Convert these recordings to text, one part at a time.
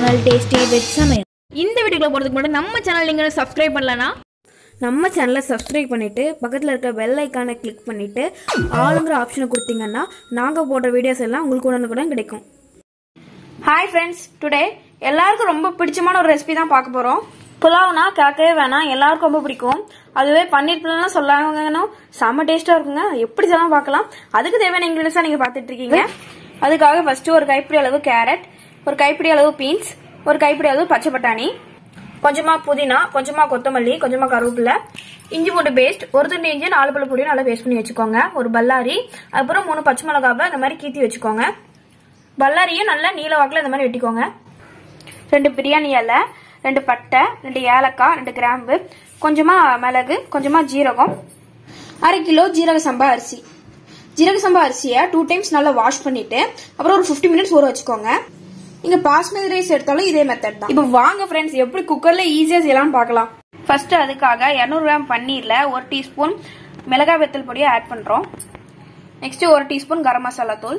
channel tasty veg சமையல் இந்த வீடியோக்குள்ள போகிறதுக்கு முன்னாடி நம்ம சேனல் நீங்கள் சப்ஸ்கிரைப் பண்ணலனா நம்ம சேனலை சப்ஸ்கிரைப் பண்ணிவிட்டு பக்கத்தில் இருக்க பெல் ஐக்கானை கிளிக் பண்ணிவிட்டு ஆளுங்கிற ஆப்ஷனை கொடுத்தீங்கன்னா நாங்கள் போடுற வீடியோஸ் எல்லாம் உங்களுக்கு உடனுக்குடன் கிடைக்கும் ஹாய் ஃப்ரெண்ட்ஸ் டுடே எல்லாருக்கும் ரொம்ப பிடிச்சமான ஒரு ரெசிபி தான் பார்க்க போகிறோம் புலாவ்னா கேட்கவே வேணாம் எல்லாருக்கும் ரொம்ப பிடிக்கும் அதுவே பன்னீர் புலாவ்லாம் சொல்லாங்கன்னா செம்ம டேஸ்ட்டாக இருக்குங்க எப்படி சொல்லலாம் பார்க்கலாம் அதுக்கு தேவையான இன்க்ரீடியன்ஸாக நீங்கள் பார்த்துட்டு இருக்கீங்க அதுக்காக ஃபஸ்ட்டு ஒரு கைப்பிடி அளவு கேரட் ஒரு கைப்பிடி அளவு பீன்ஸ் ஒரு கைப்பிடி அளவு பச்சை பட்டாணி கொஞ்சமா புதினா கொஞ்சமா கொத்தமல்லி கொஞ்சமா கருவேப்பிலை இஞ்சி பூண்டு பேஸ்ட் ஒரு துண்டு இஞ்சி நாலு பழ பொடியும் நல்லா பேஸ்ட் பண்ணி வச்சுக்கோங்க ஒரு பல்லாரி அப்புறம் மூணு பச்சை மிளகாவை இந்த மாதிரி கீத்தி வச்சுக்கோங்க பல்லாரியும் நல்லா நீல வாக்கில் இந்த மாதிரி வெட்டிக்கோங்க ரெண்டு பிரியாணி இலை ரெண்டு பட்டை ரெண்டு ஏலக்காய் ரெண்டு கிராம்பு கொஞ்சமா மிளகு கொஞ்சமா ஜீரகம் அரை கிலோ ஜீரக சம்பா அரிசி ஜீரக சம்பா அரிசியை டூ டைம்ஸ் நல்லா வாஷ் பண்ணிட்டு அப்புறம் ஒரு 50 மினிட்ஸ் ஊற வச்சுக்கோங்க நீங்க பாஸ்மதி ரைஸ் எடுத்தாலும் இதே மெத்தட் தான் இப்போ வாங்க ஃப்ரெண்ட்ஸ் எப்படி குக்கர்ல ஈஸியா செய்யலாம் பார்க்கலாம் ஃபர்ஸ்ட் அதுக்காக 200 கிராம் பன்னீர்ல ஒரு டீஸ்பூன் மிளகாய் வெத்தல் பொடியை ஆட் பண்றோம் நெக்ஸ்ட் ஒரு டீஸ்பூன் கரம் மசாலா தூள்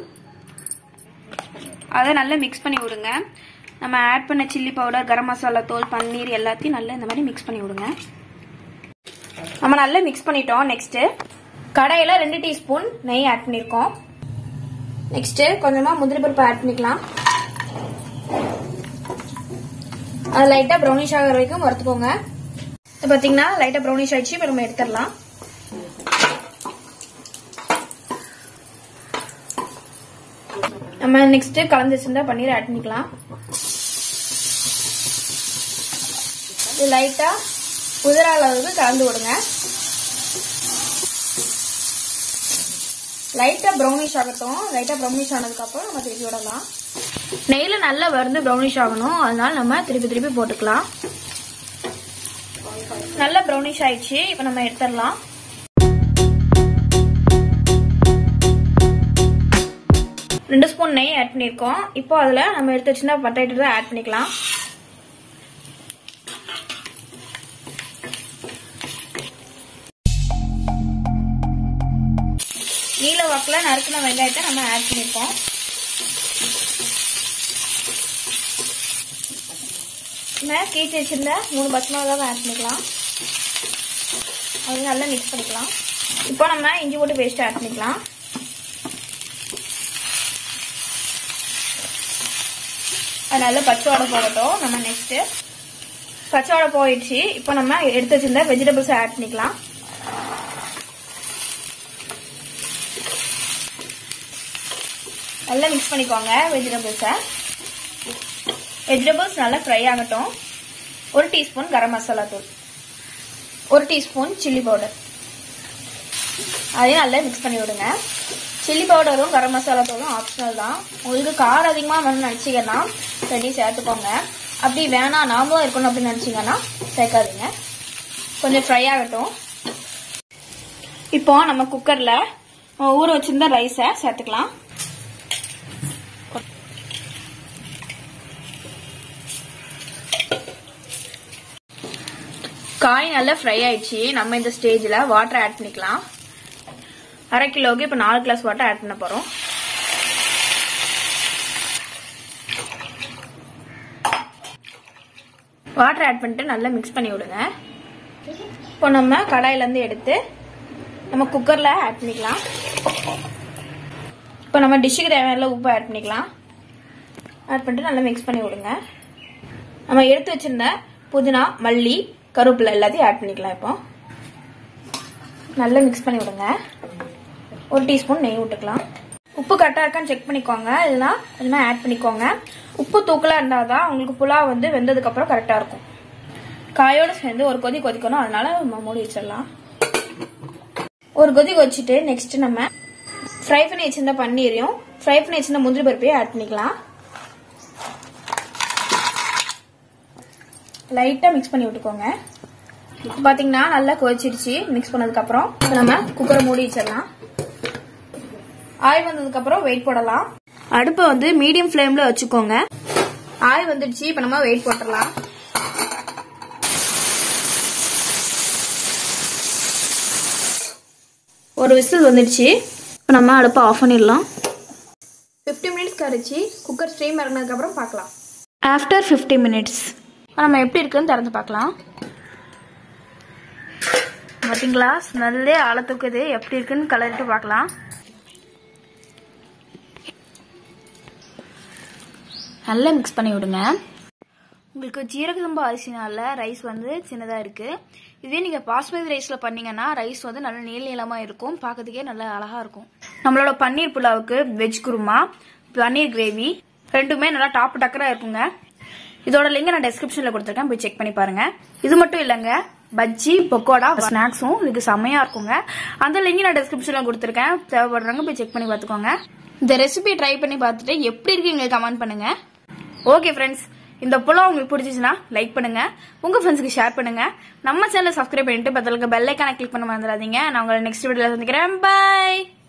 அதை நல்லா மிக்ஸ் பண்ணி விடுங்க நம்ம ஆட் பண்ண சில்லி பவுடர் கரம் மசாலா தூள் பன்னீர் எல்லாத்தையும் நல்லா இந்த மாதிரி மிக்ஸ் பண்ணி விடுங்க நம்ம நல்லா மிக்ஸ் பண்ணிட்டோம் நெக்ஸ்ட் கடையில் ரெண்டு டீஸ்பூன் நெய் ஆட் பண்ணியிருக்கோம் நெக்ஸ்ட் கொஞ்சமாக முந்திரி பருப்பு ஆட் பண்ணிக்கலாம் அது லைட்டாக ப்ரௌனிஷ் ஆகிற வரைக்கும் வறுத்துக்கோங்க இப்போ பார்த்தீங்கன்னா லைட்டாக ப்ரௌனிஷ் ஆயிடுச்சு இப்போ நம்ம எடுத்துடலாம் நம்ம நெக்ஸ்ட் கலந்து வச்சிருந்தா பன்னீர் ஆட் பண்ணிக்கலாம் இது லைட்டா உதிர அளவுக்கு கலந்து விடுங்க லைட்டா ப்ரௌனிஷ் ஆகட்டும் லைட்டா ப்ரௌனிஷ் ஆனதுக்கு அப்புறம் நம்ம திருப்பி விடலாம் நெய்ல நல்லா வருந்து ப்ரௌனிஷ் ஆகணும் அதனால நம்ம திருப்பி திருப்பி போட்டுக்கலாம் நல்லா ப்ரௌனிஷ் ஆயிடுச்சு இப்போ நம்ம எடுத்துடலாம் ரெண்டு ஸ்பூன் நெய் ஆட் பண்ணியிருக்கோம் இப்போ அதில் நம்ம எடுத்து வச்சிருந்தா பட்டாட்டு தான் ஆட் பண்ணிக்கலாம் நீல வாக்கில் நறுக்கின வெங்காயத்தை நம்ம ஆட் பண்ணியிருக்கோம் நம்ம கீச்சு வச்சிருந்த மூணு பச்சை மிளகாவை ஆட் பண்ணிக்கலாம் அது நல்லா மிக்ஸ் பண்ணிக்கலாம் இப்போ நம்ம இஞ்சி போட்டு பேஸ்ட் ஆட் பண்ணிக்கலாம் அதனால பச்சை வடை போகட்டும் நம்ம நெக்ஸ்ட் பச்சை வடை போயிடுச்சு இப்போ நம்ம எடுத்து வச்சிருந்த வெஜிடபிள்ஸ் ஆட் பண்ணிக்கலாம் நல்லா மிக்ஸ் பண்ணிக்கோங்க வெஜிடபிள்ஸை வெஜிடபிள்ஸ் நல்லா ஃப்ரை ஆகட்டும் ஒரு டீஸ்பூன் கரம் மசாலா தூள் ஒரு டீஸ்பூன் சில்லி பவுடர் அதையும் நல்லா மிக்ஸ் பண்ணி விடுங்க சில்லி பவுடரும் கரம் மசாலா தூளும் ஆப்ஷனல் தான் உங்களுக்கு காரம் அதிகமாக வேணும்னு நினச்சிங்கன்னா ரெடி சேர்த்துக்கோங்க அப்படி வேணாம் நாமளும் இருக்கணும் அப்படின்னு நினச்சிங்கன்னா சேர்க்காதீங்க கொஞ்சம் ஃப்ரை ஆகட்டும் இப்போ நம்ம குக்கரில் ஊற வச்சிருந்த ரைஸை சேர்த்துக்கலாம் காய் நல்லா ஃப்ரை ஆயிடுச்சு நம்ம இந்த ஸ்டேஜில் வாட்டர் ஆட் பண்ணிக்கலாம் அரை கிலோவுக்கு இப்போ நாலு கிளாஸ் வாட்டர் ஆட் பண்ண போகிறோம் வாட்டர் ஆட் பண்ணிட்டு நல்லா மிக்ஸ் பண்ணி விடுங்க இப்போ நம்ம கடாயிலேருந்து எடுத்து நம்ம குக்கரில் ஆட் பண்ணிக்கலாம் இப்போ நம்ம டிஷ்ஷுக்கு தேவையான உப்பு ஆட் பண்ணிக்கலாம் ஆட் பண்ணிட்டு நல்லா மிக்ஸ் பண்ணி விடுங்க நம்ம எடுத்து வச்சிருந்த புதினா மல்லி கருவேப்பிலை எல்லாத்தையும் ஆட் பண்ணிக்கலாம் இப்போ நல்லா மிக்ஸ் பண்ணி விடுங்க ஒரு டீஸ்பூன் நெய் விட்டுக்கலாம் உப்பு கரெக்டாக இருக்கான்னு செக் பண்ணிக்கோங்க இல்லைனா கொஞ்சமாக ஆட் பண்ணிக்கோங்க உப்பு தூக்கலாக இருந்தால் தான் உங்களுக்கு புலாவ் வந்து வெந்ததுக்கப்புறம் கரெக்டாக இருக்கும் காயோடு சேர்ந்து ஒரு கொதி கொதிக்கணும் அதனால நம்ம மூடி வச்சிடலாம் ஒரு கொதி கொதிச்சுட்டு நெக்ஸ்ட் நம்ம ஃப்ரை பண்ணி வச்சிருந்த பன்னீரையும் ஃப்ரை பண்ணி வச்சிருந்த முந்திரி பருப்பையும் ஆட் பண்ணிக்கலாம் லைட்டாக மிக்ஸ் பண்ணி விட்டுக்கோங்க இப்போ பார்த்தீங்கன்னா நல்லா கொதிச்சிருச்சு மிக்ஸ் பண்ணதுக்கப்புறம் இப்போ நம்ம குக்கரை மூடி வச்சிடலாம் ஆய் வந்ததுக்கப்புறம் வெயிட் போடலாம் அடுப்பை வந்து மீடியம் ஃப்ளேமில் வச்சுக்கோங்க ஆய் வந்துடுச்சு இப்போ நம்ம வெயிட் போட்டுடலாம் ஒரு விசில் வந்துடுச்சு இப்போ நம்ம அடுப்பை ஆஃப் பண்ணிடலாம் ஃபிஃப்டி மினிட்ஸ் கழிச்சு குக்கர் ஸ்ட்ரீம் இறங்கினதுக்கப்புறம் பார்க்கலாம் ஆஃப்டர் ஃபிஃப்டி மினிட்ஸ் நம்ம எப்படி இருக்குன்னு திறந்து பார்க்கலாம் பார்த்தீங்களா ஸ்மெல்லே ஆள தூக்குது எப்படி இருக்குன்னு கலரிட்டு பார்க்கலாம் நல்லா மிக்ஸ் பண்ணி விடுங்க உங்களுக்கு ஜீரக சம்பா அரிசினால ரைஸ் வந்து சின்னதாக இருக்குது இதே நீங்கள் பாஸ்மதி ரைஸில் பண்ணீங்கன்னா ரைஸ் வந்து நல்ல நீள நீளமாக இருக்கும் பார்க்கறதுக்கே நல்லா அழகாக இருக்கும் நம்மளோட பன்னீர் புலாவுக்கு வெஜ் குருமா பன்னீர் கிரேவி ரெண்டுமே நல்லா டாப் டக்கராக இருக்குங்க இதோட லிங்க் நான் டெஸ்கிரிப்ஷனில் கொடுத்துருக்கேன் போய் செக் பண்ணி பாருங்க இது மட்டும் இல்லைங்க பஜ்ஜி பக்கோடா ஸ்நாக்ஸும் இதுக்கு செமையா இருக்குங்க அந்த லிங்க் நான் டெஸ்கிரிப்ஷனில் கொடுத்துருக்கேன் தேவைப்படுறவங்க போய் செக் பண்ணி பார்த்துக்கோங்க இந்த ரெசிபி ட்ரை பண்ணி பார்த்துட்டு எப்படி இருக்கு எங்களுக்கு கமெண்ட் பண்ணுங்க ஓகே ஃப்ரெண்ட்ஸ் இந்த புலம் உங்களுக்கு பிடிச்சிச்சுன்னா லைக் பண்ணுங்க உங்க ஃப்ரெண்ட்ஸ்க்கு ஷேர் பண்ணுங்க நம்ம சேனலை சப்ஸ்கிரைப் பண்ணிட்டு பத்திரிக்கை பெல் ஐக்கான கிளிக் பண்ண மறந்துடாதீங்க நான் உங்களை நெக்ஸ்ட் வீடியோல சந்திக்கிறேன் பை